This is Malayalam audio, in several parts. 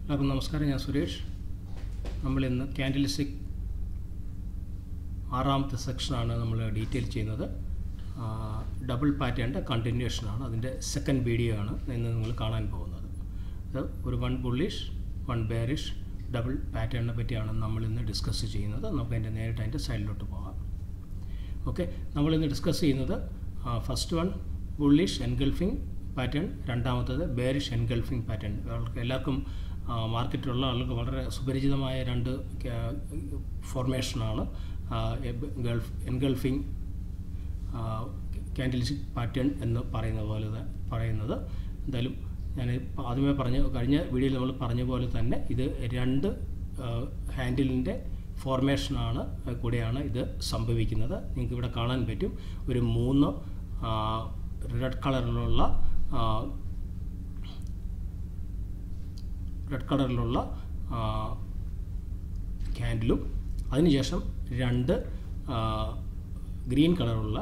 എല്ലാവർക്കും നമസ്കാരം ഞാൻ സുരേഷ് നമ്മളിന്ന് ക്യാൻഡലിസ്റ്റിക് ആറാമത്തെ സെക്ഷനാണ് നമ്മൾ ഡീറ്റെയിൽ ചെയ്യുന്നത് ഡബിൾ പാറ്റേണിൻ്റെ കണ്ടിന്യൂഷനാണ് അതിൻ്റെ സെക്കൻഡ് വീഡിയോ ആണ് ഇന്ന് നിങ്ങൾ കാണാൻ പോകുന്നത് അത് ഒരു one bullish one bearish double പാറ്റേണിനെ പറ്റിയാണ് നമ്മൾ ഇന്ന് ഡിസ്കസ് ചെയ്യുന്നത് നമുക്ക് അതിൻ്റെ നേരിട്ട് അതിൻ്റെ സൈഡിലോട്ട് പോകാം ഓക്കെ നമ്മളിന്ന് ഡിസ്കസ് ചെയ്യുന്നത് first one bullish engulfing pattern രണ്ടാമത്തത് ബെയറിഷ് എൻഗൾഫിംഗ് പാറ്റേൺ അവർക്ക് എല്ലാവർക്കും മാർക്കറ്റിലുള്ള ആളുകൾക്ക് വളരെ സുപരിചിതമായ രണ്ട് ഫോർമേഷനാണ് ഗൾഫ് എൻഗൾഫിംഗ് ക്യാൻഡലിസ്റ്റിക് പാറ്റേൺ എന്ന് പറയുന്ന പോലെ പറയുന്നത് എന്തായാലും ഞാൻ ആദ്യമേ പറഞ്ഞ കഴിഞ്ഞ വീഡിയോയിൽ നമ്മൾ പറഞ്ഞ പോലെ തന്നെ ഇത് രണ്ട് ഹാൻഡിലിൻ്റെ ഫോർമേഷനാണ് കൂടെയാണ് ഇത് സംഭവിക്കുന്നത് നിങ്ങൾക്ക് ഇവിടെ കാണാൻ പറ്റും ഒരു മൂന്ന് റെഡ് കളറിലുള്ള റെഡ് കളറിലുള്ള ക്യാൻഡിലും അതിനുശേഷം രണ്ട് ഗ്രീൻ കളറുള്ള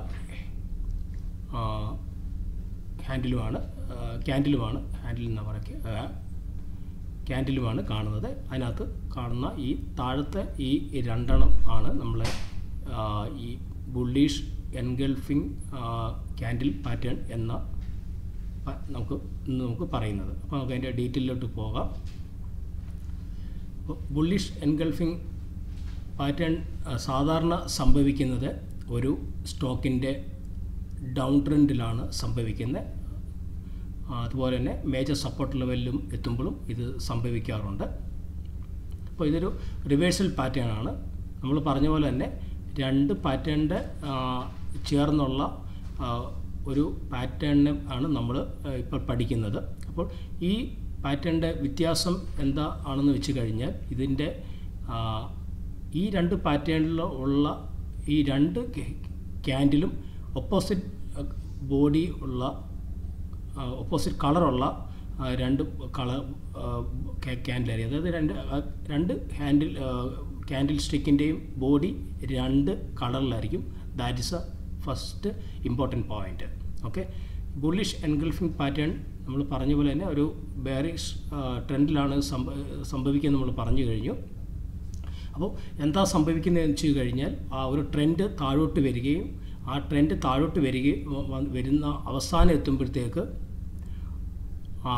ഹാൻഡിലുമാണ് ക്യാൻഡിലുമാണ് ഹാൻഡിൽ എന്ന് പറയുക ക്യാൻഡിലുമാണ് കാണുന്നത് അതിനകത്ത് കാണുന്ന ഈ താഴത്തെ ഈ രണ്ടെണ്ണം ആണ് നമ്മൾ ഈ ബുള്ളീഷ് എൻഗൾഫിംഗ് ക്യാൻഡിൽ പാറ്റേൺ എന്ന നമുക്ക് ഇന്ന് നമുക്ക് പറയുന്നത് അപ്പോൾ നമുക്ക് അതിൻ്റെ ഡീറ്റെയിലോട്ട് പോകാം അപ്പോൾ ബുള്ളിഷ് എൻഗൾഫിംഗ് പാറ്റേൺ സാധാരണ സംഭവിക്കുന്നത് ഒരു സ്റ്റോക്കിൻ്റെ ഡൗൺ ട്രെൻഡിലാണ് സംഭവിക്കുന്നത് അതുപോലെ തന്നെ മേജർ സപ്പോർട്ട് ലെവലിലും എത്തുമ്പോഴും ഇത് സംഭവിക്കാറുണ്ട് അപ്പോൾ ഇതൊരു റിവേഴ്സൽ പാറ്റേൺ ആണ് നമ്മൾ പറഞ്ഞ പോലെ തന്നെ രണ്ട് പാറ്റേണിൻ്റെ ചേർന്നുള്ള ഒരു പാറ്റേണിനെ ആണ് നമ്മൾ ഇപ്പോൾ പഠിക്കുന്നത് അപ്പോൾ ഈ പാറ്റേണിൻ്റെ വ്യത്യാസം എന്താ ആണെന്ന് വെച്ച് കഴിഞ്ഞാൽ ഇതിൻ്റെ ഈ രണ്ട് പാറ്റേണിൽ ഉള്ള ഈ രണ്ട് ക്യാൻഡിലും ഒപ്പോസിറ്റ് ബോഡി ഉള്ള ഓപ്പോസിറ്റ് കളറുള്ള രണ്ട് കളർ ക്യാൻഡിൽ അതായത് രണ്ട് രണ്ട് ഹാൻഡിൽ ക്യാൻഡിൽ സ്റ്റിക്കിൻ്റെയും ബോഡി രണ്ട് കളറിലായിരിക്കും that is a first important point okay bullish engulfing pattern നമ്മൾ പറഞ്ഞ പോലെ തന്നെ ഒരു ബെയറിഷ് ട്രെൻഡിലാണ് സംഭവിക്കുന്നത് നമ്മൾ പറഞ്ഞു കഴിഞ്ഞു അപ്പോൾ എന്താ സംഭവിക്കുന്നതെന്ന് വെച്ച് കഴിഞ്ഞാൽ ആ ഒരു ട്രെൻഡ് താഴോട്ട് വരികയും ആ ട്രെൻഡ് താഴോട്ട് വരികയും വരുന്ന അവസാനം എത്തുമ്പോഴത്തേക്ക് ആ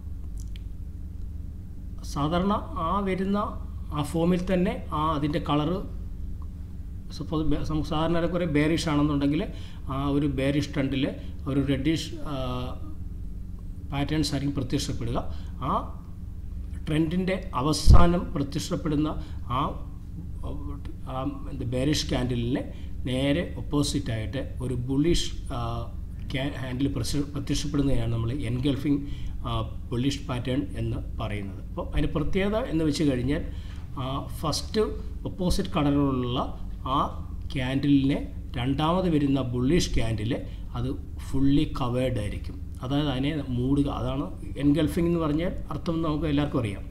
സാധാരണ ആ വരുന്ന ആ ഫോമിൽ തന്നെ ആ അതിൻ്റെ കളറ് സപ്പോസ് സാധാരണ കുറേ ബേറിഷ് ആണെന്നുണ്ടെങ്കിൽ ആ ഒരു ബേറിഷ് ട്രെൻഡിൽ ഒരു റെഡിഷ് പാറ്റേൺസ് ആയിരിക്കും പ്രത്യക്ഷപ്പെടുക ആ ട്രെൻഡിൻ്റെ അവസാനം പ്രത്യക്ഷപ്പെടുന്ന ആ ബേറിഷ് ക്യാൻഡിലിനെ നേരെ ഓപ്പോസിറ്റായിട്ട് ഒരു ബുള്ളിഷ് ഹാൻഡിൽ പ്രത്യക്ഷപ്പെടുന്നതാണ് നമ്മൾ എൻഗൾഫിംഗ് ബുള്ളിഷ് പാറ്റേൺ എന്ന് പറയുന്നത് അപ്പോൾ അതിൻ്റെ പ്രത്യേകത എന്ന് വെച്ച് കഴിഞ്ഞാൽ ഫസ്റ്റ് ഒപ്പോസിറ്റ് കളറിലുള്ള ആ ക്യാൻഡിലിനെ രണ്ടാമത് വരുന്ന ബുള്ളിഷ് ക്യാൻഡിൽ അത് ഫുള്ളി കവേർഡ് ആയിരിക്കും അതായത് അതിനെ മൂടുക അതാണ് എൻഗൾഫിംഗ് എന്ന് പറഞ്ഞാൽ അർത്ഥം നമുക്ക് എല്ലാവർക്കും അറിയാം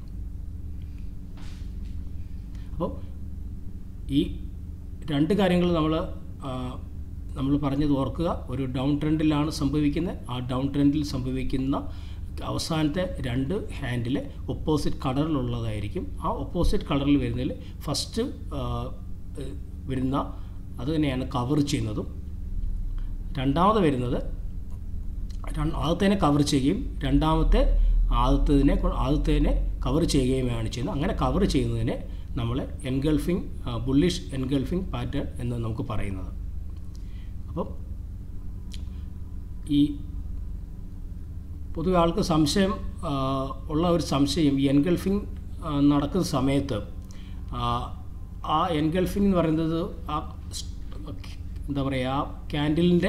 അപ്പോൾ ഈ രണ്ട് കാര്യങ്ങൾ നമ്മൾ നമ്മൾ പറഞ്ഞത് ഓർക്കുക ഒരു ഡൗൺ ട്രെൻഡിലാണ് സംഭവിക്കുന്നത് ആ ഡൗൺ ട്രെൻഡിൽ സംഭവിക്കുന്ന അവസാനത്തെ രണ്ട് ഹാൻഡിൽ ഒപ്പോസിറ്റ് കളറിലുള്ളതായിരിക്കും ആ ഒപ്പോസിറ്റ് കളറിൽ വരുന്നതിൽ ഫസ്റ്റ് വരുന്ന അത് തന്നെയാണ് കവർ ചെയ്യുന്നതും രണ്ടാമത് വരുന്നത് ആദ്യത്തേനെ കവർ ചെയ്യുകയും രണ്ടാമത്തെ ആദ്യത്തതിനെ ആദ്യത്തേനെ കവർ ചെയ്യുകയുമാണ് ചെയ്യുന്നത് അങ്ങനെ കവർ ചെയ്യുന്നതിനെ നമ്മൾ എൻഗൾഫിംഗ് ബുള്ളിഷ് എൻഗൾഫിംഗ് പാറ്റേൺ എന്ന് നമുക്ക് പറയുന്നത് അപ്പം ഈ പൊതുവെ ആൾക്ക് സംശയം ഉള്ള ഒരു സംശയം ഈ എൻഗൾഫിംഗ് നടക്കുന്ന സമയത്ത് ആ എൻഗൾഫിംഗ് എന്ന് പറയുന്നത് ആ എന്താ പറയുക ആ ക്യാൻഡിലിൻ്റെ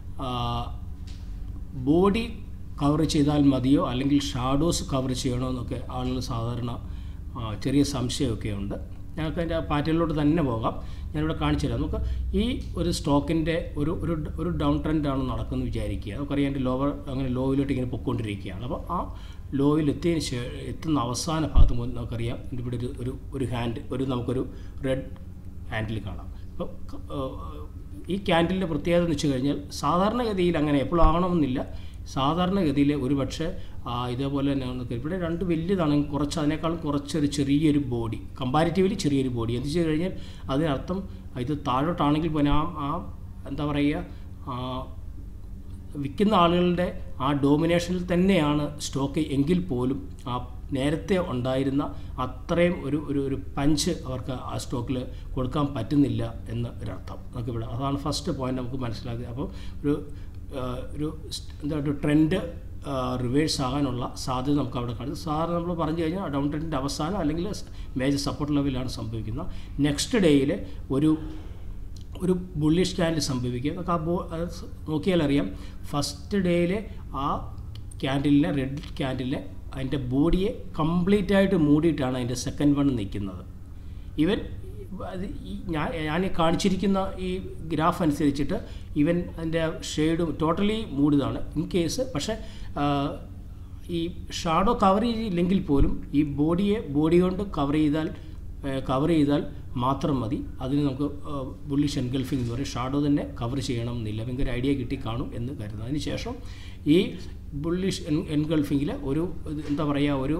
ബോഡി കവർ ചെയ്താൽ മതിയോ അല്ലെങ്കിൽ ഷാഡോസ് കവർ ചെയ്യണോ എന്നൊക്കെ ആളുകൾ സാധാരണ ചെറിയ സംശയമൊക്കെ ഉണ്ട് ഞങ്ങൾക്ക് അതിൻ്റെ പാറ്റേണിലോട്ട് തന്നെ പോകാം ഞാനിവിടെ കാണിച്ചു തരാം നമുക്ക് ഈ ഒരു സ്റ്റോക്കിൻ്റെ ഒരു ഒരു ഒരു ഡൗൺ ട്രെൻഡാണ് നടക്കുന്നത് വിചാരിക്കുക നമുക്കറിയാം എൻ്റെ ലോവർ അങ്ങനെ ലോയിലോട്ട് ഇങ്ങനെ പൊയ്ക്കൊണ്ടിരിക്കുകയാണ് അപ്പോൾ ആ ലോയിൽ എത്തിയതിന് ശേഷം എത്തുന്ന അവസാന ഭാഗത്ത് നമുക്കറിയാം ഇവിടെ ഒരു ഒരു ഒരു ഹാൻഡ് ഒരു നമുക്കൊരു റെഡ് ഹാൻഡിൽ കാണാം അപ്പോൾ ഈ ക്യാൻഡിലിൻ്റെ പ്രത്യേകത എന്ന് വെച്ച് കഴിഞ്ഞാൽ സാധാരണഗതിയിൽ അങ്ങനെ എപ്പോഴും ആകണമെന്നില്ല സാധാരണഗതിയിൽ ഒരു പക്ഷേ ഇതേപോലെ തന്നെ നമുക്ക് ഇവിടെ രണ്ട് വലിയതാണെങ്കിൽ കുറച്ച് അതിനേക്കാളും കുറച്ചൊരു ചെറിയൊരു ബോഡി കമ്പാരിറ്റീവ്ലി ചെറിയൊരു ബോഡി എന്ന് വെച്ച് കഴിഞ്ഞാൽ അതിനർത്ഥം ഇത് താഴോട്ടാണെങ്കിൽ പോലും ആ ആ എന്താ പറയുക വിൽക്കുന്ന ആളുകളുടെ ആ ഡോമിനേഷനിൽ തന്നെയാണ് സ്റ്റോക്ക് എങ്കിൽ പോലും ആ നേരത്തെ ഉണ്ടായിരുന്ന അത്രയും ഒരു ഒരു ഒരു പഞ്ച് അവർക്ക് ആ സ്റ്റോക്കിൽ കൊടുക്കാൻ പറ്റുന്നില്ല എന്ന് ഒരർത്ഥം നമുക്കിവിടെ അതാണ് ഫസ്റ്റ് പോയിന്റ് നമുക്ക് മനസ്സിലാക്കുക അപ്പോൾ ഒരു ഒരു എന്താ ഒരു ട്രെൻഡ് റിവേഴ്സ് ആകാനുള്ള സാധ്യത നമുക്ക് അവിടെ കാണും സാറ് നമ്മൾ പറഞ്ഞു കഴിഞ്ഞാൽ ഡൗൺ ട്രെൻഡിൻ്റെ അവസാനം അല്ലെങ്കിൽ മേജർ സപ്പോർട്ട് ലെവലിലാണ് സംഭവിക്കുന്നത് നെക്സ്റ്റ് ഡേയിൽ ഒരു ഒരു ബുള്ളിഷ് ക്യാൻഡിൽ സംഭവിക്കുക നമുക്ക് ആ ബോ നോക്കിയാൽ അറിയാം ഫസ്റ്റ് ഡേയിൽ ആ ക്യാൻഡിലിനെ റെഡ് ക്യാൻഡിലിനെ അതിൻ്റെ ബോഡിയെ കംപ്ലീറ്റ് ആയിട്ട് മൂടിയിട്ടാണ് അതിൻ്റെ സെക്കൻഡ് വൺ നിൽക്കുന്നത് ഇവൻ അത് ഞാൻ ഞാൻ കാണിച്ചിരിക്കുന്ന ഈ ഗ്രാഫ് അനുസരിച്ചിട്ട് ഇവൻ അതിൻ്റെ ഷെയ്ഡും ടോട്ടലി മൂടിയതാണ് ഇൻ കേസ് പക്ഷേ ഈ ഷാഡോ കവർ ചെയ്തില്ലെങ്കിൽ പോലും ഈ ബോഡിയെ ബോഡി കൊണ്ട് കവർ ചെയ്താൽ കവർ ചെയ്താൽ മാത്രം മതി അതിന് നമുക്ക് ബുള്ളിഷ് എൻഗൾഫിംഗ് എന്ന് പറയും ഷാഡോ തന്നെ കവർ ചെയ്യണം എന്നില്ല നിങ്ങൾക്ക് ഒരു ഐഡിയ കിട്ടി കാണും എന്ന് കരുതുന്നു അതിന് ശേഷം ഈ ബുള്ളിഷ് എൻ എൻഗൾഫിങ്ങിൽ ഒരു എന്താ പറയുക ഒരു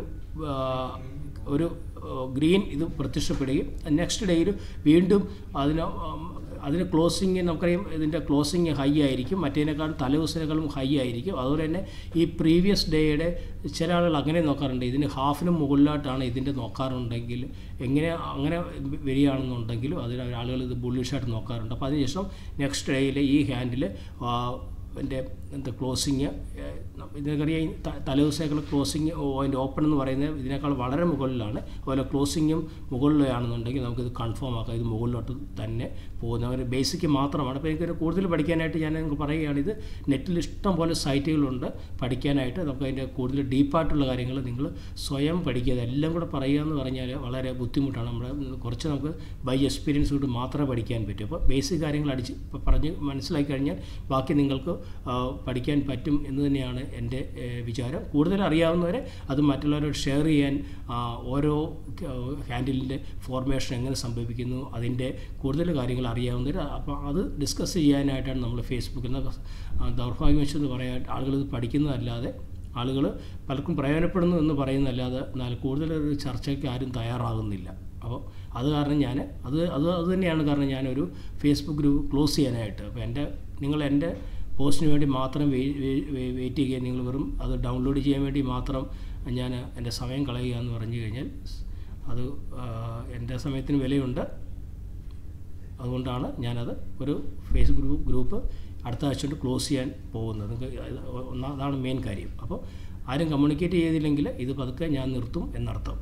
ഒരു ഗ്രീൻ ഇത് പ്രത്യക്ഷപ്പെടുകയും നെക്സ്റ്റ് ഡേയിൽ വീണ്ടും അതിന് അതിന് ക്ലോസിങ് നമുക്കറിയാം ഇതിൻ്റെ ക്ലോസിങ് ഹൈ ആയിരിക്കും മറ്റേതിനേക്കാളും തലേദിവസത്തിനേക്കാളും ഹൈ ആയിരിക്കും അതുപോലെ തന്നെ ഈ പ്രീവിയസ് ഡേയുടെ ചില ആളുകൾ അങ്ങനെ നോക്കാറുണ്ട് ഇതിന് ഹാഫിന് മുകളിലായിട്ടാണ് ഇതിൻ്റെ നോക്കാറുണ്ടെങ്കിൽ എങ്ങനെ അങ്ങനെ വരികയാണെന്നുണ്ടെങ്കിലും അതിന് ആളുകൾ ഇത് ബുള്ളിഷായിട്ട് നോക്കാറുണ്ട് അപ്പോൾ അതിനുശേഷം നെക്സ്റ്റ് ഡേയിൽ ഈ ഹാൻഡിൽ എൻ്റെ എന്താ ക്ലോസിങ് ഇതിനറിയാം തലേദിവസത്തേക്കുള്ള ക്ലോസിങ് അതിൻ്റെ ഓപ്പൺ എന്ന് പറയുന്നത് ഇതിനേക്കാൾ വളരെ മുകളിലാണ് അതുപോലെ ക്ലോസിങ്ങും മുകളിലാണെന്നുണ്ടെങ്കിൽ നമുക്കിത് കൺഫേം ആക്കാം ഇത് മുകളിലോട്ട് തന്നെ പോകുന്ന ഒരു ബേസിക് മാത്രമാണ് അപ്പോൾ എനിക്കൊരു കൂടുതൽ പഠിക്കാനായിട്ട് ഞാൻ നിങ്ങൾക്ക് പറയുകയാണ് ഇത് നെറ്റിൽ ഇഷ്ടം പോലെ സൈറ്റുകളുണ്ട് പഠിക്കാനായിട്ട് നമുക്ക് അതിൻ്റെ കൂടുതൽ ഡീപ്പായിട്ടുള്ള കാര്യങ്ങൾ നിങ്ങൾ സ്വയം പഠിക്കുക എല്ലാം കൂടെ പറയുക എന്ന് പറഞ്ഞാൽ വളരെ ബുദ്ധിമുട്ടാണ് നമ്മുടെ കുറച്ച് നമുക്ക് ബൈ എക്സ്പീരിയൻസ് കൊണ്ട് മാത്രമേ പഠിക്കാൻ പറ്റൂ അപ്പോൾ ബേസിക് കാര്യങ്ങൾ അടിച്ച് പറഞ്ഞ് മനസ്സിലാക്കി കഴിഞ്ഞാൽ ബാക്കി നിങ്ങൾക്ക് പഠിക്കാൻ പറ്റും എന്ന് തന്നെയാണ് എൻ്റെ വിചാരം കൂടുതൽ അറിയാവുന്നവരെ അത് മറ്റുള്ളവരോട് ഷെയർ ചെയ്യാൻ ഓരോ ഹാൻഡിലിൻ്റെ ഫോർമേഷൻ എങ്ങനെ സംഭവിക്കുന്നു അതിൻ്റെ കൂടുതൽ കാര്യങ്ങൾ അറിയാവുന്നവർ അപ്പോൾ അത് ഡിസ്കസ് ചെയ്യാനായിട്ടാണ് നമ്മൾ ഫേസ്ബുക്കിൽ നിന്ന് ദൗർഭാഗ്യവശെന്ന് പറയാൻ ആളുകൾ ഇത് പഠിക്കുന്നതല്ലാതെ ആളുകൾ പലർക്കും പ്രയോജനപ്പെടുന്നു എന്ന് പറയുന്നതല്ലാതെ എന്നാൽ കൂടുതൽ ഒരു ചർച്ചയ്ക്ക് ആരും തയ്യാറാകുന്നില്ല അപ്പോൾ അത് കാരണം ഞാൻ അത് അത് അത് തന്നെയാണ് കാരണം ഞാനൊരു ഫേസ്ബുക്ക് ഗ്രൂപ്പ് ക്ലോസ് ചെയ്യാനായിട്ട് അപ്പോൾ എൻ്റെ നിങ്ങൾ എൻ്റെ പോസ്റ്റിന് വേണ്ടി മാത്രം വെയിറ്റ് ചെയ്യുക നിങ്ങൾ വെറും അത് ഡൗൺലോഡ് ചെയ്യാൻ വേണ്ടി മാത്രം ഞാൻ എൻ്റെ സമയം കളയുക എന്ന് പറഞ്ഞു കഴിഞ്ഞാൽ അത് എൻ്റെ സമയത്തിന് വിലയുണ്ട് അതുകൊണ്ടാണ് ഞാനത് ഒരു ഫേസ്ബുക്ക് ഗ്രൂപ്പ് അടുത്ത ആഴ്ച കൊണ്ട് ക്ലോസ് ചെയ്യാൻ പോകുന്നത് അതാണ് മെയിൻ കാര്യം അപ്പോൾ ആരും കമ്മ്യൂണിക്കേറ്റ് ചെയ്തില്ലെങ്കിൽ ഇത് പതുക്കെ ഞാൻ നിർത്തും എന്നർത്ഥം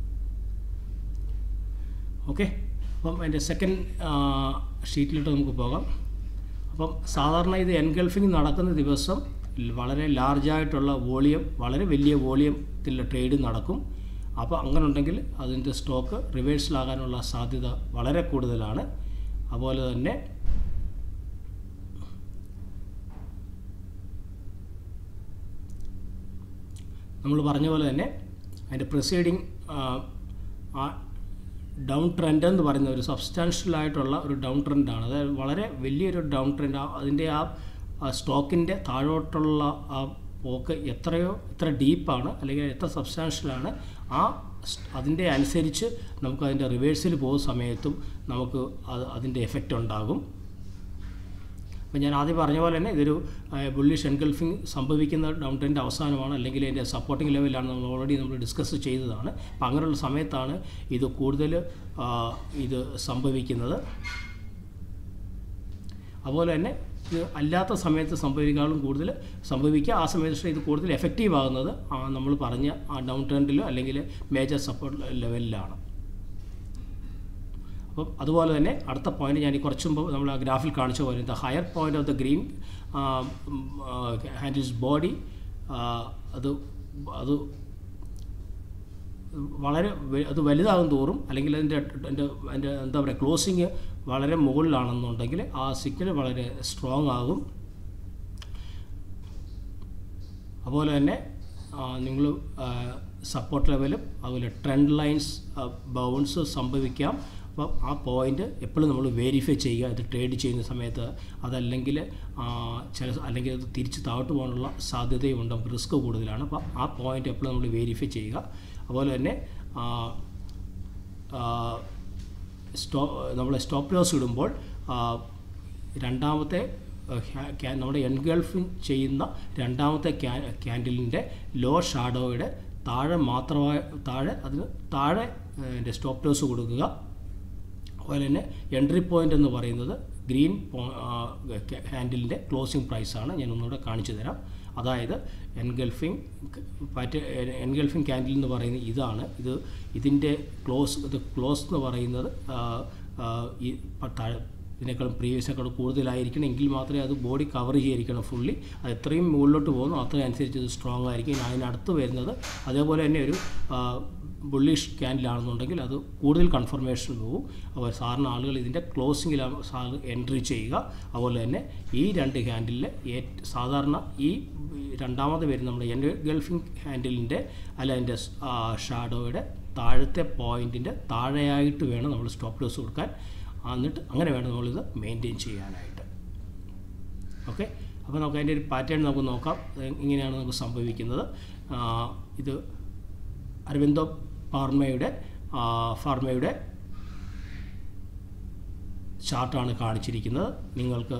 ഓക്കെ അപ്പം എൻ്റെ സെക്കൻഡ് ഷീറ്റിലോട്ട് നമുക്ക് പോകാം അപ്പം സാധാരണ ഇത് എൻഗൾഫിങ് നടക്കുന്ന ദിവസം വളരെ ലാർജായിട്ടുള്ള വോളിയം വളരെ വലിയ വോളിയത്തിൽ ട്രേഡ് നടക്കും അപ്പോൾ അങ്ങനെ ഉണ്ടെങ്കിൽ അതിൻ്റെ സ്റ്റോക്ക് റിവേഴ്സലാകാനുള്ള സാധ്യത വളരെ കൂടുതലാണ് അതുപോലെ തന്നെ നമ്മൾ പറഞ്ഞ പോലെ തന്നെ അതിൻ്റെ പ്രിസൈഡിങ് ഡൗൺ ട്രെൻഡ് എന്ന് പറയുന്ന ഒരു സബ്സ്റ്റാൻഷ്യൽ ആയിട്ടുള്ള ഒരു ഡൗൺ ട്രെൻഡാണ് അതായത് വളരെ വലിയൊരു ഡൗൺ ട്രെൻഡ് അതിൻ്റെ ആ സ്റ്റോക്കിൻ്റെ താഴോട്ടുള്ള ആ പോക്ക് എത്രയോ എത്ര ഡീപ്പാണ് അല്ലെങ്കിൽ എത്ര സബ്സ്റ്റാൻഷ്യലാണ് ആ അതിൻ്റെ അനുസരിച്ച് നമുക്ക് അതിൻ്റെ റിവേഴ്സിൽ പോകുന്ന സമയത്തും നമുക്ക് അത് അതിൻ്റെ എഫക്റ്റ് ഉണ്ടാകും അപ്പോൾ ഞാൻ ആദ്യം പറഞ്ഞ പോലെ തന്നെ ഇതൊരു ബുള്ളിഷ് എൻഗൾഫിങ് സംഭവിക്കുന്ന ഡൗൺ ട്രെൻഡ് അവസാനമാണ് അല്ലെങ്കിൽ അതിൻ്റെ സപ്പോർട്ടിംഗ് ലെവലാണ് നമ്മൾ ഓൾറെഡി നമ്മൾ ഡിസ്കസ് ചെയ്തതാണ് അപ്പോൾ അങ്ങനെയുള്ള സമയത്താണ് ഇത് കൂടുതൽ ഇത് സംഭവിക്കുന്നത് അതുപോലെ തന്നെ ഇത് അല്ലാത്ത സമയത്ത് സംഭവിക്കാളും കൂടുതൽ സംഭവിക്കുക ആ സമയത്ത് ഇത് കൂടുതൽ എഫക്റ്റീവ് ആകുന്നത് നമ്മൾ പറഞ്ഞ ആ ഡൗൺ ട്രെൻഡിലോ അല്ലെങ്കിൽ മേജർ സപ്പോർട്ട് ലെവലിലാണ് അപ്പം അതുപോലെ തന്നെ അടുത്ത പോയിന്റ് ഞാൻ ഈ കുറച്ച് മുമ്പ് നമ്മൾ ആ ഗ്രാഫിൽ കാണിച്ച പോലെ the higher point of the green handles body അത് അത് വളരെ അത് വലുതാകും തോറും അല്ലെങ്കിൽ അതിൻ്റെ അതിൻ്റെ അതിൻ്റെ എന്താ പറയുക ക്ലോസിങ് വളരെ മുകളിലാണെന്നുണ്ടെങ്കിൽ ആ സിഗ്നൽ വളരെ സ്ട്രോങ് ആകും അതുപോലെ തന്നെ നിങ്ങൾ സപ്പോർട്ട് ലെവലും അതുപോലെ ട്രെൻഡ് ലൈൻസ് ബൗൺസ് സംഭവിക്കാം അപ്പോൾ ആ പോയിന്റ് എപ്പോഴും നമ്മൾ വെരിഫൈ ചെയ്യുക ഇത് ട്രേഡ് ചെയ്യുന്ന സമയത്ത് അതല്ലെങ്കിൽ ആ, ചില അല്ലെങ്കിൽ അത് തിരിച്ച് താഴോട്ട് പോകാനുള്ള സാധ്യതയുണ്ട് നമുക്ക് റിസ്ക് കൂടുതലാണ് അപ്പോൾ ആ പോയിന്റ് എപ്പോഴും നമ്മൾ വെരിഫൈ ചെയ്യുക അതുപോലെ തന്നെ ആ, ആ, സ്റ്റോ നമ്മൾ സ്റ്റോപ്പ് ലോസ് ഇടുമ്പോൾ ആ, രണ്ടാമത്തെ ആ, ഹാ- ക്യാ- നമ്മുടെ എൻഗൾഫിങ് ചെയ്യുന്ന രണ്ടാമത്തെ ക്യാ ക്യാൻഡിലിൻ്റെ ലോ ഷാഡോയുടെ താഴെ മാത്രമായി താഴെ അതിന് താഴെ എൻ്റെ സ്റ്റോപ്പ് ലോസ് കൊടുക്കുക അതുപോലെ തന്നെ എൻട്രി പോയിന്റ് എന്ന് പറയുന്നത് ഗ്രീൻ ഹാൻഡിലിൻ്റെ ക്ലോസിംഗ് പ്രൈസാണ് ഞാൻ ഒന്നുകൂടെ കാണിച്ചു തരാം അതായത് എൻഗൾഫിംഗ് പാറ്റ് എൻഗൾഫിംഗ് ക്യാൻഡിൽ എന്ന് പറയുന്നത് ഇതാണ് ഇത് ഇതിൻ്റെ ക്ലോസ് ഇത് ക്ലോസ് എന്ന് പറയുന്നത് ആ, ആ, ഈ പ- താഴെ ഇതിനേക്കാളും പ്രീവിയസിനേക്കാളും കൂടുതലായിരിക്കണം എങ്കിൽ മാത്രമേ അത് ബോഡി കവർ ചെയ്തിരിക്കണം ഫുള്ളി അത് എത്രയും മുകളിലോട്ട് പോകുന്നു അത്രയും അനുസരിച്ച് ഇത് സ്ട്രോങ് ആയിരിക്കും അതിനടുത്ത് വരുന്നത് അതേപോലെ തന്നെ ഒരു ബുള്ളിഷ് ക്യാൻഡിലാണെന്നുണ്ടെങ്കിൽ അത് കൂടുതൽ കൺഫർമേഷൻ പോകും അപ്പോൾ സാറിന് ആളുകൾ ഇതിൻ്റെ ക്ലോസിങ്ങിലാണ് സാർ എൻട്രി ചെയ്യുക അതുപോലെ തന്നെ ഈ രണ്ട് ഹാൻഡിലിൽ ഏ സാധാരണ ഈ രണ്ടാമത് വരുന്ന നമ്മുടെ എൻ്റെ ഗൾഫിംഗ് ഹാൻഡിലിൻ്റെ അല്ല അതിൻ്റെ ഷാഡോയുടെ താഴത്തെ പോയിൻറ്റിൻ്റെ താഴെയായിട്ട് വേണം നമ്മൾ സ്റ്റോപ്പ് ലോസ് കൊടുക്കാൻ എന്നിട്ട് അങ്ങനെ വേണം നമ്മളിത് മെയിൻറ്റെയിൻ ചെയ്യാനായിട്ട് ഓക്കെ അപ്പോൾ നമുക്ക് അതിൻ്റെ ഒരു പാറ്റേൺ നമുക്ക് നോക്കാം ഇത് ഇങ്ങനെയാണ് നമുക്ക് സംഭവിക്കുന്നത് ആ, ഇത് അരവിന്ദോ ഫാർമയുടെ ആ, ഫാർമയുടെ ചാർട്ടാണ് കാണിച്ചിരിക്കുന്നത് നിങ്ങൾക്ക്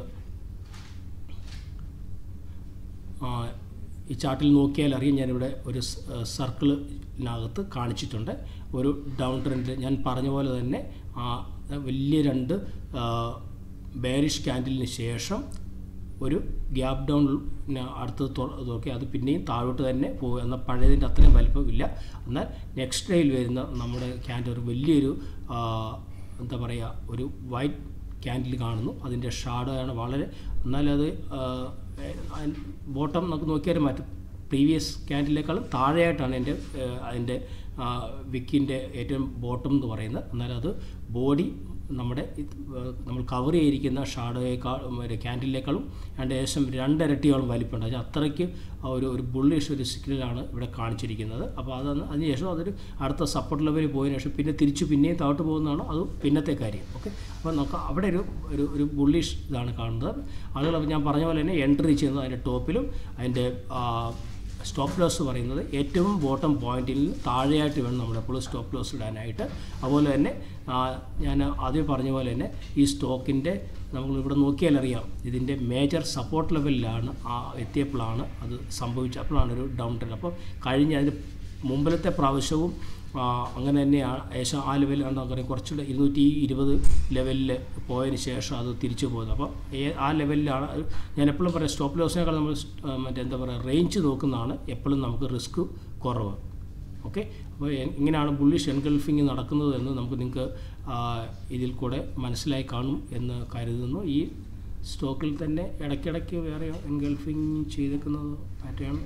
ആ, ഈ ചാർട്ടിൽ നോക്കിയാൽ അറിയാം ഞാനിവിടെ ഒരു സർക്കിളിനകത്ത് കാണിച്ചിട്ടുണ്ട് ഒരു ഡൗൺ ട്രെൻഡ് ഞാൻ പറഞ്ഞ പോലെ തന്നെ ആ വലിയ രണ്ട് ബേരിഷ് ക്യാൻഡിലിന് ശേഷം ഒരു ഗ്യാപ്പ് ഡൗൺ അടുത്ത് നോക്കി അത് പിന്നെയും താഴോട്ട് തന്നെ പോകുക എന്നാൽ പഴയതിൻ്റെ അത്രയും വലിപ്പമില്ല എന്നാൽ നെക്സ്റ്റ് ഡേയിൽ വരുന്ന നമ്മുടെ ക്യാൻഡിൽ ഒരു വലിയൊരു ആ, എന്താ പറയുക ഒരു വൈറ്റ് ക്യാൻഡിൽ കാണുന്നു അതിൻ്റെ ഷാഡോ ആണ് വളരെ എന്നാലത് ബോട്ടം നമുക്ക് നോക്കിയാൽ മറ്റ് പ്രീവിയസ് ക്യാൻഡിലേക്കാളും താഴെയായിട്ടാണ് എൻ്റെ അതിൻ്റെ വിക്കിൻ്റെ ഏറ്റവും ബോട്ടം എന്ന് പറയുന്നത് എന്നാലും അത് ബോഡി നമ്മുടെ ഇത്, ആ, നമ്മൾ കവർ ചെയ്തിരിക്കുന്ന ഷാഡോയേക്കാൾ മറ്റേ ക്യാൻഡിലേക്കാളും രണ്ട് ഏകദേശം രണ്ടിരട്ടിയോളം വലിപ്പമുണ്ട് അത് അത്രയ്ക്ക് ആ ഒരു ഒരു ബുള്ളിഷ് ഒരു സിഗ്നലാണ് ഇവിടെ കാണിച്ചിരിക്കുന്നത് അപ്പോൾ അതൊന്ന് അതിനുശേഷം അതൊരു അടുത്ത സപ്പോർട്ട് ലെവലിൽ പോയതിനു ശേഷം പിന്നെ തിരിച്ച് പിന്നെയും താഴോട്ട് പോകുന്നതാണ് അത് പിന്നത്തെ കാര്യം ഓക്കെ അപ്പോൾ നമുക്ക് അവിടെ ഒരു ഒരു ഒരു ബുള്ളിഷ് ഇതാണ് കാണുന്നത് ആളുകൾ അപ്പോൾ ഞാൻ പറഞ്ഞ പോലെ തന്നെ എൻട്രി ചെയ്യുന്നത് അതിൻ്റെ ടോപ്പിലും അതിൻ്റെ സ്റ്റോപ്പ് ലോസ് പറയുന്നത് ഏറ്റവും ബോട്ടം പോയിന്റിൽ നിന്ന് താഴെയായിട്ട് വേണം നമ്മളെപ്പോഴും സ്റ്റോപ്പ് ലോസ് ഇടാനായിട്ട് അതുപോലെ തന്നെ ആ, ഞാൻ ആദ്യം പറഞ്ഞ പോലെ തന്നെ ഈ സ്റ്റോക്കിൻ്റെ നമ്മൾ ഇവിടെ നോക്കിയാൽ അറിയാം ഇതിൻ്റെ മേജർ സപ്പോർട്ട് ലെവലിലാണ് ആ എത്തിയപ്പോഴാണ് അത് സംഭവിച്ചത് അപ്പോഴാണ് ഒരു ഡൗൺ ട്രെൻഡ് അപ്പോൾ കഴിഞ്ഞ അതിന് മുമ്പിലത്തെ പ്രാവശ്യവും ആ, അങ്ങനെ തന്നെയാണ് ഏകദേശം ആ ലെവലിൽ എന്താ പറയുക കുറച്ചുകൂടെ ഇരുന്നൂറ്റി ഇരുപത് ലെവലിൽ പോയതിന് ശേഷം അത് തിരിച്ചു പോകുന്നത് അപ്പോൾ ഏ- ആ ലെവലിലാണ് അത് ഞാൻ എപ്പോഴും പറയാം സ്റ്റോപ്പ് ലോസിനേക്കാൾ നമ്മൾ സ്- ആ, മറ്റേ എന്താ പറയുക റേഞ്ച് നോക്കുന്നതാണ് എപ്പോഴും നമുക്ക് റിസ്ക് കുറവ് ഓക്കെ അപ്പോൾ എ- ഇങ്ങനെയാണ് ബുള്ളിഷ് എൻഗൾഫിങ് നടക്കുന്നത് എന്ന് നമുക്ക് നിങ്ങൾക്ക് ആ, ഇതിൽ കൂടെ മനസ്സിലായി കാണും എന്ന് കരുതുന്നു ഈ സ്റ്റോക്കിൽ തന്നെ ഇടയ്ക്കിടയ്ക്ക് വേറെ എൻഗൾഫിങ് ചെയ്തേക്കുന്നത് പാറ്റേൺ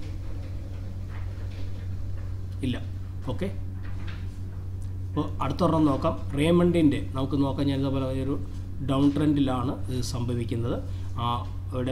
ഇല്ല ഓക്കെ അപ്പോൾ അടുത്തൊരെണ്ണം നോക്കാം റേമണ്ടിൻ്റെ നമുക്ക് നോക്കാം ഞാൻ ഇതേപോലെ ഒരു ഡൗൺ ട്രെൻഡിലാണ് ഇത് സംഭവിക്കുന്നത് ആ, ഇവിടെ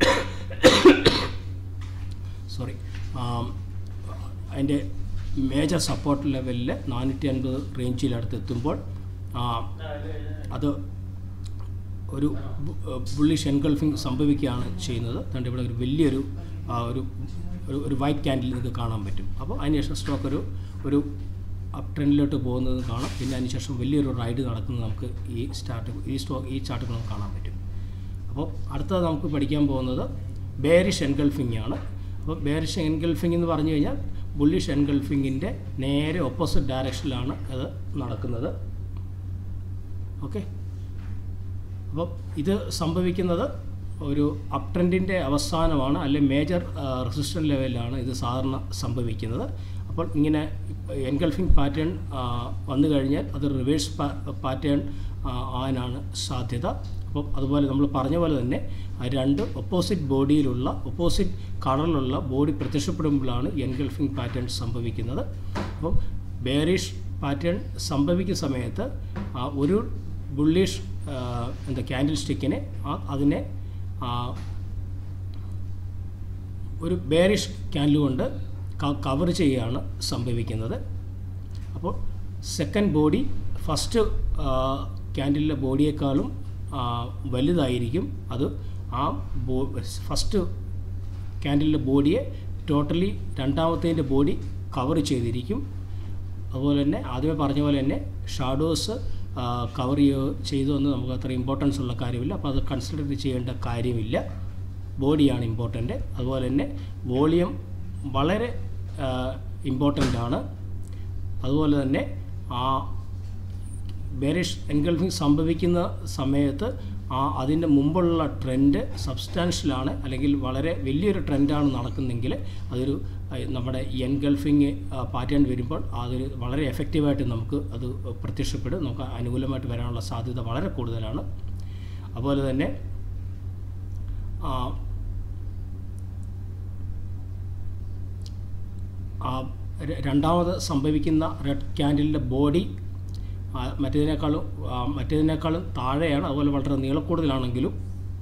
സോറി അതിൻ്റെ മേജർ സപ്പോർട്ട് ലെവലിൽ നാനൂറ്റി അൻപത് റേഞ്ചിലടുത്ത് എത്തുമ്പോൾ ആ, അത് ഒരു ബുള്ളിഷ് എൻഗൾഫിംഗ് സംഭവിക്കുകയാണ് ചെയ്യുന്നത് അതുകൊണ്ട് ഇവിടെ ഒരു വലിയൊരു ആ, ഒരു ഒരു ഒരു വൈറ്റ് ക്യാൻഡിൽ നിങ്ങൾക്ക് കാണാൻ പറ്റും അപ്പോൾ അതിനുശേഷം സ്റ്റോക്ക് ഒരു ഒരു അപ് ട്രെൻഡിലോട്ട് പോകുന്നത് കാണാം പിന്നെ അതിനുശേഷം വലിയൊരു റൈഡ് നടക്കുന്നത് നമുക്ക് ഈ സ്റ്റാർട്ട് ഈ സ്റ്റോക്ക് ഈ ചാർട്ടുകൾ നമുക്ക് കാണാൻ പറ്റും അപ്പോൾ അടുത്തത് നമുക്ക് പഠിക്കാൻ പോകുന്നത് ബേരിഷ് എൻഗൾഫിംഗ് ആണ് അപ്പോൾ ബേരിഷ് എൻഗൾഫിംഗ് എന്ന് പറഞ്ഞു കഴിഞ്ഞാൽ ബുള്ളിഷ് എൻഗൾഫിങ്ങിൻ്റെ നേരെ ഓപ്പോസിറ്റ് ഡയറക്ഷനിലാണ് അത് നടക്കുന്നത് ഓക്കെ അപ്പോൾ ഇത് സംഭവിക്കുന്നത് ഒരു അപ് ട്രെൻഡിൻ്റെ അവസാനമാണ് അല്ലെങ്കിൽ മേജർ റെസിസ്റ്റൻ്റ് ലെവലിലാണ് ഇത് സാധാരണ സംഭവിക്കുന്നത് അപ്പോൾ ഇങ്ങനെ എൻഗൾഫിംഗ് പാറ്റേൺ വന്നു കഴിഞ്ഞാൽ അത് റിവേഴ്സ് പാറ്റേൺ ആകാനാണ് സാധ്യത അപ്പം അതുപോലെ നമ്മൾ പറഞ്ഞ പോലെ തന്നെ ആ രണ്ട് ഒപ്പോസിറ്റ് ബോഡിയിലുള്ള ഒപ്പോസിറ്റ് കളറിലുള്ള ബോഡി പ്രത്യക്ഷപ്പെടുമ്പോഴാണ് എൻഗൾഫിംഗ് പാറ്റേൺ സംഭവിക്കുന്നത് അപ്പം ബേറിഷ് പാറ്റേൺ സംഭവിക്കുന്ന സമയത്ത് ആ ഒരു ബുള്ളിഷ് എന്താ ക്യാൻഡിൽ സ്റ്റിക്കിനെ ആ അതിനെ ആ, ഒരു ബേറിഷ് ക്യാൻഡിൽ കൊണ്ട് കവർ ചെയ്യുകയാണ് സംഭവിക്കുന്നത് അപ്പോൾ സെക്കൻഡ് ബോഡി ഫസ്റ്റ് ക്യാൻഡിലിൻ്റെ ബോഡിയേക്കാളും ആ, വലുതായിരിക്കും അത് ആ ബോ ഫസ്റ്റ് ക്യാൻഡിലിൻ്റെ ബോഡിയെ ടോട്ടലി രണ്ടാമത്തേൻ്റെ ബോഡി കവർ ചെയ്തിരിക്കും അതുപോലെ തന്നെ ആദ്യമേ പറഞ്ഞ പോലെ തന്നെ ഷാഡോസ് കവർ ചെയ്തു എന്ന് നമുക്ക് അത്ര ഇമ്പോർട്ടൻസ് ഉള്ള കാര്യമില്ല അപ്പോൾ അത് കൺസിഡർ ചെയ്യേണ്ട കാര്യമില്ല ബോഡിയാണ് ഇമ്പോർട്ടൻ്റ് അതുപോലെ തന്നെ വോളിയം വളരെ ഇമ്പോർട്ടൻ്റ് ആണ് അതുപോലെ തന്നെ ആ ബേരിഷ് എൻഗൾഫിങ് സംഭവിക്കുന്ന സമയത്ത് ആ അതിൻ്റെ മുമ്പുള്ള ട്രെൻഡ് സബ്സ്റ്റാൻഷ്യലാണ് അല്ലെങ്കിൽ വളരെ വലിയൊരു ട്രെൻഡാണ് നടക്കുന്നെങ്കിൽ അതൊരു അഹ് നമ്മുടെ എൻഗൾഫിങ് പാറ്റേൺ വരുമ്പോൾ അതൊരു വളരെ എഫക്റ്റീവായിട്ട് നമുക്ക് അത് പ്രത്യക്ഷപ്പെടും നമുക്ക് അനുകൂലമായിട്ട് വരാനുള്ള സാധ്യത വളരെ കൂടുതലാണ് അതുപോലെ തന്നെ ആ, ആ ര- രണ്ടാമത് സംഭവിക്കുന്ന റെഡ് ക്യാൻഡിലിൻ്റെ ബോഡി മറ്റേതിനേക്കാളും ആ, മറ്റേതിനേക്കാളും താഴെയാണ് അതുപോലെ വളരെ നീളക്കൂടുതലാണെങ്കിലും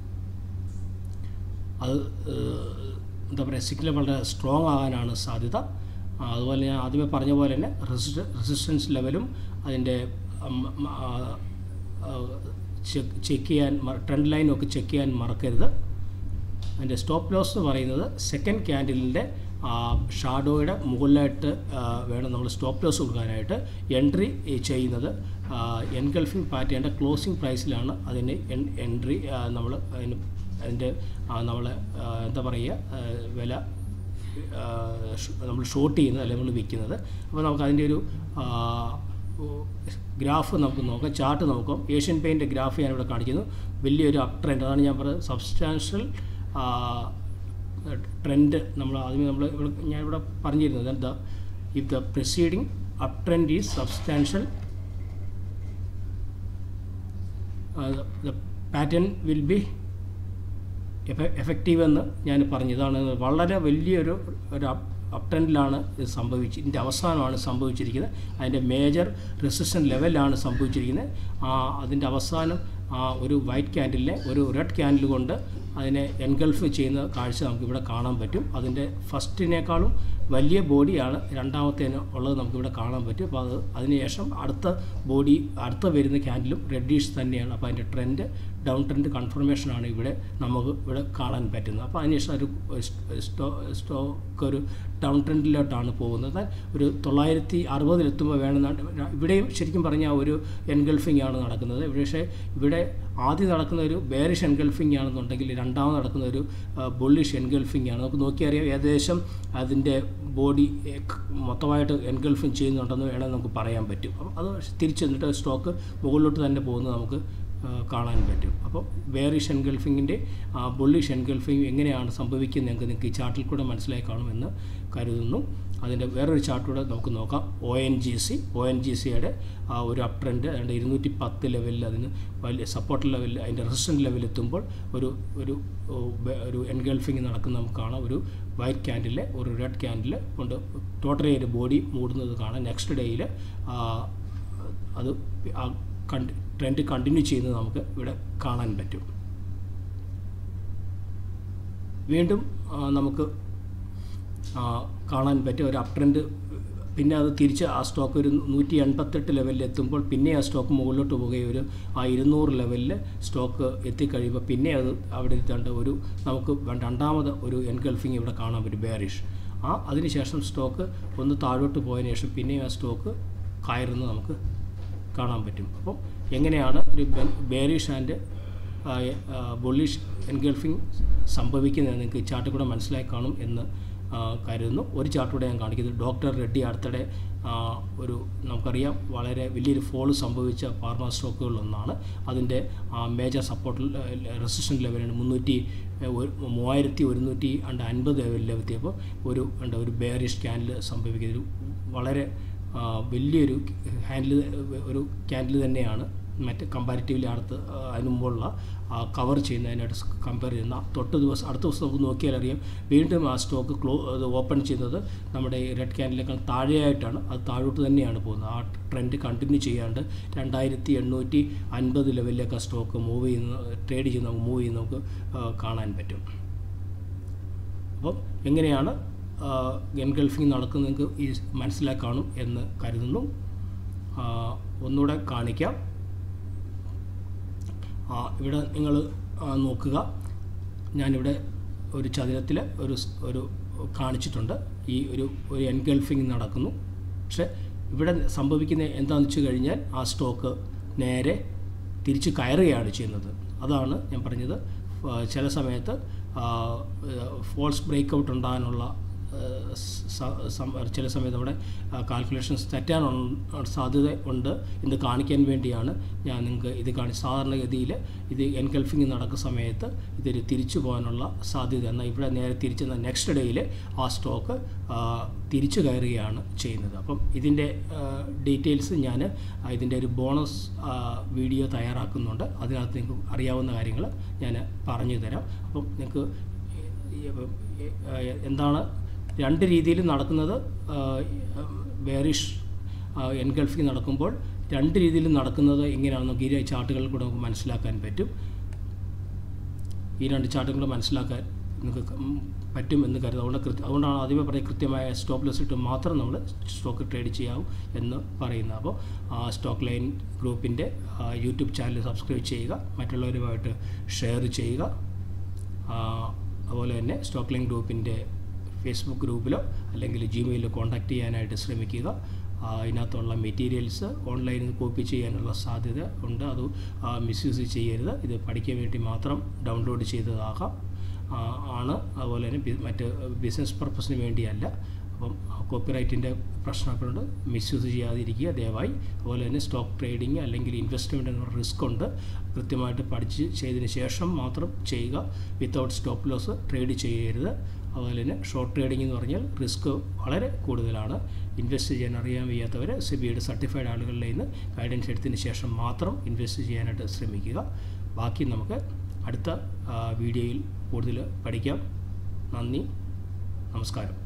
അത് ഏഹ്, എന്താ പറയുക സിഗ്നൽ വളരെ സ്ട്രോങ് ആകാനാണ് സാധ്യത ആ, അതുപോലെ ഞാൻ ആദ്യമേ പറഞ്ഞ പോലെ തന്നെ റെസിസ്റ്റ റെസിസ്റ്റൻസ് ലെവലും അതിൻ്റെ ചെക്ക് ചെയ്യാൻ ട്രെൻഡ് ലൈനും ഒക്കെ ചെക്ക് ചെയ്യാൻ മറക്കരുത് അതിൻ്റെ സ്റ്റോപ്പ് ലോസ് എന്ന് പറയുന്നത് സെക്കൻഡ് ക്യാൻഡിലിൻ്റെ ഷാഡോയുടെ മുകളിലായിട്ട് ആ, വേണം നമ്മൾ സ്റ്റോപ്പ് ലോസ് കൊടുക്കാനായിട്ട് എൻട്രി ചെയ്യുന്നത് എൻഗൾഫിംഗ് പാറ്റേൻ്റെ ക്ലോസിംഗ് പ്രൈസിലാണ് അതിന് എൻട്രി നമ്മൾ അതിന് അതിൻ്റെ നമ്മൾ എന്താ പറയുക ആ, വില നമ്മൾ ഷോർട്ട് ചെയ്യുന്നത് അല്ലെങ്കിൽ നമ്മൾ വിൽക്കുന്നത് അപ്പോൾ നമുക്ക് അതിൻ്റെ ഒരു ആ, ഗ്രാഫ് നമുക്ക് നോക്കാം ചാർട്ട് നോക്കാം ഏഷ്യൻ പെയിൻ്റെ ഗ്രാഫ് ഞാനിവിടെ കാണിക്കുന്നു വലിയൊരു അപ് ട്രെൻഡ് അതാണ് ഞാൻ പറഞ്ഞത് സബ്സ്റ്റാൻഷ്യൽ ട്രെൻഡ് നമ്മൾ ആദ്യമേ നമ്മൾ ഇവിടെ ഞാനിവിടെ പറഞ്ഞിരുന്നത് എന്താ if the proceeding up trend is substantial the pattern will be effective എന്ന് ഞാൻ പറഞ്ഞതാണ് വളരെ വലിയൊരു ഒരു അപ് ട്രെൻഡിലാണ് ഇത് സംഭവിച്ച് ഇതിൻ്റെ അവസാനമാണ് സംഭവിച്ചിരിക്കുന്നത് അതിൻ്റെ മേജർ റെസിസ്റ്റൻ ലെവലാണ് സംഭവിച്ചിരിക്കുന്നത് ആ അതിൻ്റെ അവസാനം ആ ഒരു വൈറ്റ് ക്യാൻഡിലിനെ ഒരു റെഡ് ക്യാൻഡിൽ കൊണ്ട് അതിനെ എൻഗൾഫ് ചെയ്യുന്ന കാഴ്ച നമുക്ക് ഇവിടെ കാണാൻ പറ്റും അതിൻ്റെ ഫസ്റ്റിനേക്കാളും വലിയ ബോഡിയാണ് രണ്ടാമത്തേന് ഉള്ളത് നമുക്കിവിടെ കാണാൻ പറ്റും അപ്പോൾ അത് അതിനുശേഷം അടുത്ത ബോഡി അടുത്ത വരുന്ന ക്യാൻഡിലും റെഡിഷ് തന്നെയാണ് അപ്പോൾ അതിൻ്റെ ട്രെൻഡ് ഡൗൺ ട്രെൻഡ് കൺഫർമേഷനാണ് ഇവിടെ നമുക്ക് ഇവിടെ കാണാൻ പറ്റുന്നത് അപ്പോൾ അതിനുശേഷം ഒരു സ്റ്റോ സ്റ്റോക്ക് ഒരു ഡൗൺ ട്രെൻഡിലോട്ടാണ് പോകുന്നത് ഒരു തൊള്ളായിരത്തി അറുപതിലെത്തുമ്പോൾ വേണമെന്നാണ് ഇവിടെയും ശരിക്കും പറഞ്ഞാൽ ഒരു എൻഗൾഫിംഗ് ആണ് നടക്കുന്നത് പക്ഷേ ഇവിടെ ആദ്യം നടക്കുന്ന ഒരു ബേറിഷ് എൻഗൾഫിംഗ് ആണെന്നുണ്ടെങ്കിൽ രണ്ടാമത് നടക്കുന്ന ഒരു ബുള്ളിഷ് എൻഗൾഫിംഗ് ആണ് നമുക്ക് നോക്കിയറിയാം ഏകദേശം അതിൻ്റെ ബോഡി മൊത്തമായിട്ട് എൻഗൾഫിംഗ് ചെയ്യുന്നുണ്ടെന്ന് വേണമെങ്കിൽ നമുക്ക് പറയാൻ പറ്റും അപ്പം അത് തിരിച്ചു വന്നിട്ട് സ്റ്റോക്ക് മുകളിലോട്ട് തന്നെ പോകുന്നത് നമുക്ക് ആ, കാണാൻ പറ്റും അപ്പോൾ ബേറിഷ് എൻഗൾഫിങ്ങിൻ്റെ ബുള്ളിഷ് എൻഗൾഫിങ് എങ്ങനെയാണ് സംഭവിക്കുന്നത് നിങ്ങൾക്ക് നിങ്ങൾക്ക് ഈ ചാർട്ടിൽ കൂടെ മനസ്സിലായി കാണുമെന്ന് കരുതുന്നു അതിൻ്റെ വേറൊരു ചാർട്ട് കൂടെ നമുക്ക് നോക്കാം O N G C O N G സിയുടെ ആ ഒരു അപ് ട്രെൻഡ് അതിൻ്റെ ഇരുന്നൂറ്റി പത്ത് ലെവലിൽ അതിന് വലിയ സപ്പോർട്ട് ലെവലിൽ അതിൻ്റെ റെസിസ്റ്റൻറ്റ് ലെവലിൽ എത്തുമ്പോൾ ഒരു ഒരു ഓ, ബെ- ഒരു എൻഗൾഫിങ് നടക്കുന്ന നമുക്ക് കാണാം ഒരു വൈറ്റ് ക്യാൻഡിലെ ഒരു റെഡ് ക്യാൻഡിൽ കൊണ്ട് ടോട്ടലി ഒരു ബോഡി മൂടുന്നത് കാണാം നെക്സ്റ്റ് ഡേയിൽ അത് ആ കണ്ടി ട്രെൻഡ് കണ്ടിന്യൂ ചെയ്യുന്നത് നമുക്ക് ഇവിടെ കാണാൻ പറ്റും വീണ്ടും ആ, നമുക്ക് ആ, കാണാൻ പറ്റിയ ഒരു അപ് ട്രെൻഡ് പിന്നെ അത് തിരിച്ച് ആ സ്റ്റോക്ക് ഒരു നൂറ്റി എൺപത്തെട്ട് ലെവലിൽ എത്തുമ്പോൾ പിന്നെ ആ സ്റ്റോക്ക് മുകളിലോട്ട് പോവുകയും ഒരു ആ ഇരുന്നൂറ് ലെവലിൽ സ്റ്റോക്ക് എത്തിക്കഴിയുമ്പോൾ പിന്നെ അത് അവിടെ എത്താണ്ട് ഒരു നമുക്ക് രണ്ടാമത് ഒരു എൻഗൾഫിങ് ഇവിടെ കാണാൻ പറ്റും ബെയറിഷ് ആ അതിനുശേഷം സ്റ്റോക്ക് ഒന്ന് താഴോട്ട് പോയതിനു ശേഷം പിന്നെയും ആ സ്റ്റോക്ക് കയറുന്നത് നമുക്ക് കാണാൻ പറ്റും അപ്പം എങ്ങനെയാണ് ഒരു ബേറിഷ് ആൻഡ് ബുള്ളിഷ് എൻഗൾഫിങ് സംഭവിക്കുന്നത് നിങ്ങൾക്ക് ഈ ചാർട്ടിൽ കൂടെ മനസ്സിലായി കാണും എന്ന് ആ, കരുതുന്നു ഒരു ചാർട്ട് കൂടെ ഞാൻ കാണിക്കുന്നത് ഡോക്ടർ റെഡ്ഡി അടുത്തിടെ ആ, ഒരു നമുക്കറിയാം വളരെ വലിയൊരു ഫോള് സംഭവിച്ച ഫാർമ സ്റ്റോക്കുകളിലൊന്നാണ് അതിൻ്റെ മേജർ സപ്പോർട്ട് റെസിസ്റ്റൻറ്റ് ലെവലാണ് മുന്നൂറ്റി മൂവായിരത്തി ഒരുന്നൂറ്റി അണ്ട് അൻപത് ലെവലിലെത്തിയപ്പോൾ ഒരു ഉണ്ട് ഒരു ബെയറിഷ് ക്യാൻഡിൽ സംഭവിക്കുന്ന ഒരു വളരെ ആ, വലിയൊരു ഹാൻഡിൽ ഒരു ക്യാൻഡിൽ തന്നെയാണ് മറ്റ് കമ്പാരിറ്റീവ്ലി അടുത്ത് ആ, അതിന് മുമ്പുള്ള കവർ ചെയ്യുന്നതിനായിട്ട് കമ്പയർ ചെയ്യുന്ന തൊട്ട് ദിവസം അടുത്ത ദിവസം നമുക്ക് നോക്കിയാൽ അറിയാം വീണ്ടും ആ സ്റ്റോക്ക് ക്ലോ അത് ഓപ്പൺ ചെയ്യുന്നത് നമ്മുടെ ഈ റെഡ് ക്യാൻഡിലേക്കാൾ താഴെയായിട്ടാണ് അത് താഴോട്ട് തന്നെയാണ് പോകുന്നത് ആ ട്രെൻഡ് കണ്ടിന്യൂ ചെയ്യാണ്ട് രണ്ടായിരത്തി എണ്ണൂറ്റി അൻപത് ലെവലിലേക്ക് ആ സ്റ്റോക്ക് മൂവ് ചെയ്യുന്ന ട്രേഡ് ചെയ്യുന്ന നമുക്ക് മൂവ് ചെയ്യുന്ന നമുക്ക് ആ, കാണാൻ പറ്റും അപ്പം എങ്ങനെയാണ് എൻഗൾഫിംഗ് നടക്കുന്നത് നിങ്ങൾക്ക് ഈ മനസ്സിലാക്കി കാണും എന്ന് കരുതുന്നു ആ, ഒന്നുകൂടെ കാണിക്കാം ആ, ഇവിടെ നിങ്ങൾ നോക്കുക ഞാനിവിടെ ഒരു ചതുരത്തിൽ ഒരു സ്- ഒരു കാണിച്ചിട്ടുണ്ട് ഈ ഒരു ഒരു എൻഗൾഫിങ് നടക്കുന്നു പക്ഷേ ഇവിടെ സംഭവിക്കുന്ന എന്താണെന്ന് വെച്ച് കഴിഞ്ഞാൽ ആ സ്റ്റോക്ക് നേരെ തിരിച്ച് കയറുകയാണ് ചെയ്യുന്നത് അതാണ് ഞാൻ പറഞ്ഞത് ആ, ചില സമയത്ത് ഫോൾസ് ബ്രേക്ക് ഔട്ട് ഉണ്ടാകാനുള്ള ആ, സ- സം- ചില സമയത്ത് നമ്മുടെ കാൽക്കുലേഷൻസ് തെറ്റാനുള്ള സാധ്യത ഉണ്ട് എന്ന് കാണിക്കാൻ വേണ്ടിയാണ് ഞാൻ നിങ്ങൾക്ക് ഇത് കാണി സാധാരണഗതിയിൽ ഇത് എൻകൽഫിങ് നടക്കുന്ന സമയത്ത് ഇതൊരു തിരിച്ചു പോകാനുള്ള സാധ്യത എന്നാൽ ഇവിടെ നേരെ തിരിച്ച് നെക്സ്റ്റ് ഡേയിൽ ആ സ്റ്റോക്ക് തിരിച്ചു കയറുകയാണ് ചെയ്യുന്നത് അപ്പം ഇതിൻ്റെ ഡീറ്റെയിൽസ് ഞാൻ ഇതിൻ്റെ ഒരു ബോണസ് വീഡിയോ തയ്യാറാക്കുന്നുണ്ട് അതിനകത്ത് നിങ്ങൾക്ക് അറിയാവുന്ന കാര്യങ്ങൾ ഞാൻ പറഞ്ഞു തരാം അപ്പം നിങ്ങൾക്ക് എന്താണ് രണ്ട് രീതിയിൽ നടക്കുന്നത് ബേറിഷ് എൻഗൾഫിങ് നടക്കുമ്പോൾ രണ്ട് രീതിയിൽ നടക്കുന്നത് എങ്ങനെയാണെന്ന് നമുക്ക് ഈ ചാർട്ടുകളിൽ കൂടെ നമുക്ക് മനസ്സിലാക്കാൻ പറ്റും ഈ രണ്ട് ചാർട്ടുകൾ മനസ്സിലാക്കാൻ നിങ്ങൾക്ക് ഉം പറ്റും എന്ന് കരുതും അതുകൊണ്ട് കൃത്യ അതുകൊണ്ടാണ് ആദ്യമേ പറയുക കൃത്യമായ സ്റ്റോപ്പ് ലോസ് ഇട്ട് മാത്രം നമ്മൾ സ്റ്റോക്ക് ട്രേഡ് ചെയ്യാവൂ എന്ന് പറയുന്നത് അപ്പോൾ ആ സ്റ്റോക്ക് ലൈൻ ഗ്രൂപ്പിൻ്റെ യൂട്യൂബ് ചാനൽ സബ്സ്ക്രൈബ് ചെയ്യുക മറ്റുള്ളവരുമായിട്ട് ഷെയർ ചെയ്യുക ആ, അതുപോലെ തന്നെ സ്റ്റോക്ക് ലൈൻ ഗ്രൂപ്പിൻ്റെ ഫേസ്ബുക്ക് ഗ്രൂപ്പിലോ അല്ലെങ്കിൽ ജിമെയിലോ കോൺടാക്ട് ചെയ്യാനായിട്ട് ശ്രമിക്കുക ആ, ഇതിനകത്തുള്ള മെറ്റീരിയൽസ് ഓൺലൈനിൽ നിന്ന് കോപ്പി ചെയ്യാനുള്ള സാധ്യത ഉണ്ട് അത് മിസ്യൂസ് ചെയ്യരുത് ഇത് പഠിക്കാൻ വേണ്ടി മാത്രം ഡൗൺലോഡ് ചെയ്തതാകാം ആ, ആണ് അതുപോലെ തന്നെ ബി- മറ്റ് ബിസിനസ് പർപ്പസിന് വേണ്ടിയല്ല അപ്പം കോപ്പിറൈറ്റിൻ്റെ പ്രശ്നമൊക്കെ മിസ്യൂസ് ചെയ്യാതിരിക്കുക ദയവായി അതുപോലെ തന്നെ സ്റ്റോക്ക് ട്രേഡിങ് അല്ലെങ്കിൽ ഇൻവെസ്റ്റ്മെൻ്റ് എന്ന റിസ്ക് ഉണ്ട് കൃത്യമായിട്ട് പഠിച്ച് ചെയ്തതിന് ശേഷം മാത്രം ചെയ്യുക വിത്തൗട്ട് സ്റ്റോപ്പ് ലോസ് ട്രേഡ് ചെയ്യരുത് അതുപോലെ തന്നെ ഷോർട്ട് ട്രേഡിംഗ് എന്ന് പറഞ്ഞാൽ റിസ്ക് വളരെ കൂടുതലാണ് ഇൻവെസ്റ്റ് ചെയ്യാൻ അറിയാൻ വയ്യാത്തവർ സെബിയുടെ സർട്ടിഫൈഡ് ആളുകളിൽ നിന്ന് ഗൈഡൻസ് എടുത്തതിന് ശേഷം മാത്രം ഇൻവെസ്റ്റ് ചെയ്യാനായിട്ട് ശ്രമിക്കുക ബാക്കി നമുക്ക് അടുത്ത ആ, വീഡിയോയിൽ കൂടുതൽ പഠിക്കാം നന്ദി നമസ്കാരം